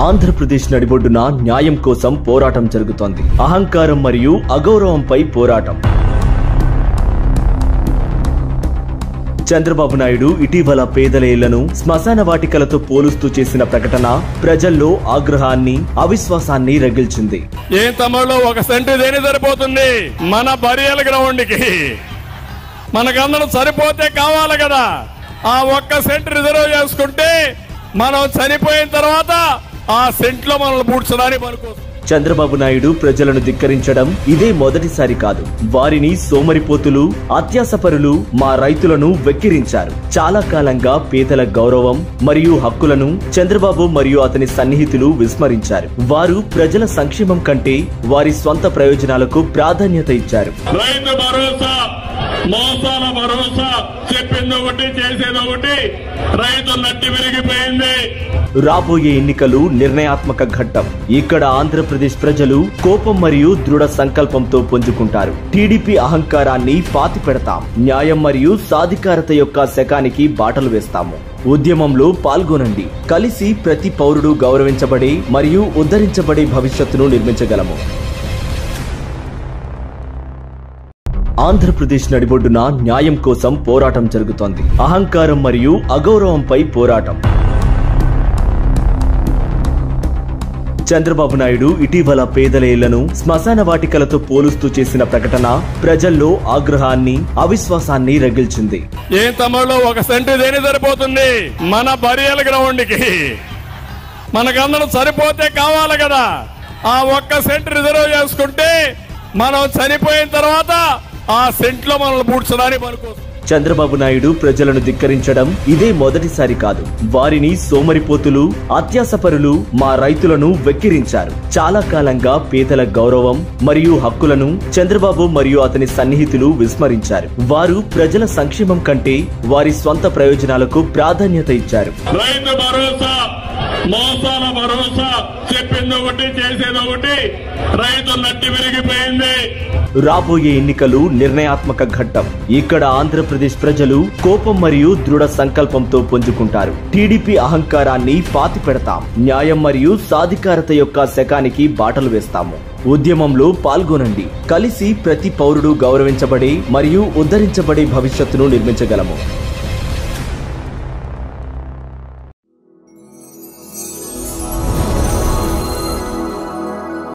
ఆంధ్రప్రదేశ్ నడిబొడ్డున న్యాయం కోసం పోరాటం జరుగుతోంది అహంకారం మరియు అగౌరవంపై పోరాటం చంద్రబాబు నాయుడు ఇటీవల పేదల ఇళ్లను శ్మశాన వాటికలతో పోలుస్తూ చేసిన ప్రకటన ప్రజల్లో ఆగ్రహాన్ని అవిశ్వాసాన్ని రగిల్చింది ఏం తమ్ముళ్ళు ఒక సెంటు దేని సరిపోతుంది మన బరియల్ గ్రౌండ్ కి మనకందరం సరిపోతే కావాలి కదా ఆ ఒక్క సెంట్ రిజర్వ్ చేసుకుంటే మనం చనిపోయిన తర్వాత ఆ సెంట్ లో మనల్ని పూడ్చడానికి పనుకోసం చంద్రబాబు నాయుడు ప్రజలను ధిక్కరించడం ఇదే మొదటిసారి కాదు వారిని సోమరిపోతులు అత్యాసపరులు మా రైతులను వెక్కిరించారు చాలా కాలంగా పేదల గౌరవం మరియు హక్కులను చంద్రబాబు మరియు అతని సన్నిహితులు విస్మరించారు వారు ప్రజల సంక్షేమం కంటే వారి స్వంత ప్రయోజనాలకు ప్రాధాన్యత ఇచ్చారు రైతు భరోసా మోసాల భరోసా చెప్పింది ఒకటి చేసేది ఒకటి రైతు నట్టి విరిగిపోయింది రాబోయే ఎన్నికలు నిర్ణయాత్మక ఘట్టం ఇక్కడ ఆంధ్రప్రదేశ్ ప్రజలు కోపం మరియు దృఢ సంకల్పంతో పుంజుకుంటారు టీడీపీ అహంకారాన్ని పాతి పెడతాం న్యాయం మరియు సాధికారత యొక్క శకానికి బాటలు వేస్తాము ఉద్యమంలో పాల్గొనండి కలిసి ప్రతి పౌరుడు గౌరవించబడే మరియు ఉద్ధరించబడే భవిష్యత్తును నిర్మించగలము ఆంధ్రప్రదేశ్ నడిబొడ్డున న్యాయం కోసం పోరాటం జరుగుతోంది అహంకారం మరియు అగౌరవంపై పోరాటం చంద్రబాబు నాయుడు ఇటీవల పేదల ఇళ్లను శ్మశాన వాటికలతో పోలుస్తూ చేసిన ప్రకటన ప్రజల్లో ఆగ్రహాన్ని అవిశ్వాసాన్ని రగిల్చింది ఏం తమ్ముళ్ళు ఒక సెంటు దేని సరిపోతుంది మన బరియల్ గ్రౌండ్ కి మనకందరం సరిపోతే కావాలి కదా ఆ ఒక్క సెంట్ రిజర్వ్ చేసుకుంటే మనం చనిపోయిన తర్వాత ఆ సెంట్ లో మనల్ని పూడ్చడానికి పనుకోసం చంద్రబాబు నాయుడు ప్రజలను ధిక్కరించడం ఇదే మొదటిసారి కాదు వారిని సోమరిపోతులు అత్యాసపరులు మా రైతులను వెక్కిరించారు చాలా కాలంగా పేదల గౌరవం మరియు హక్కులను చంద్రబాబు మరియు అతని సన్నిహితులు విస్మరించారు వారు ప్రజల సంక్షేమం కంటే వారి స్వంత ప్రయోజనాలకు ప్రాధాన్యత ఇచ్చారు రైతు భరోసా మోసాల భరోసా చెప్పింది ఒకటి చేసేది ఒకటి రైతు నట్టి విరిగిపోయింది రాబోయే ఎన్నికలు నిర్ణయాత్మక ఘట్టం ఇక్కడ ఆంధ్రప్రదేశ్ ప్రజలు కోపం మరియు దృఢ సంకల్పంతో పుంజుకుంటారు టీడీపీ అహంకారాన్ని పాతి పెడతాం న్యాయం మరియు సాధికారత యొక్క శకానికి బాటలు వేస్తాము ఉద్యమంలో పాల్గొనండి కలిసి ప్రతి పౌరుడు గౌరవించబడే మరియు ఉద్ధరించబడే భవిష్యత్తును నిర్మించగలము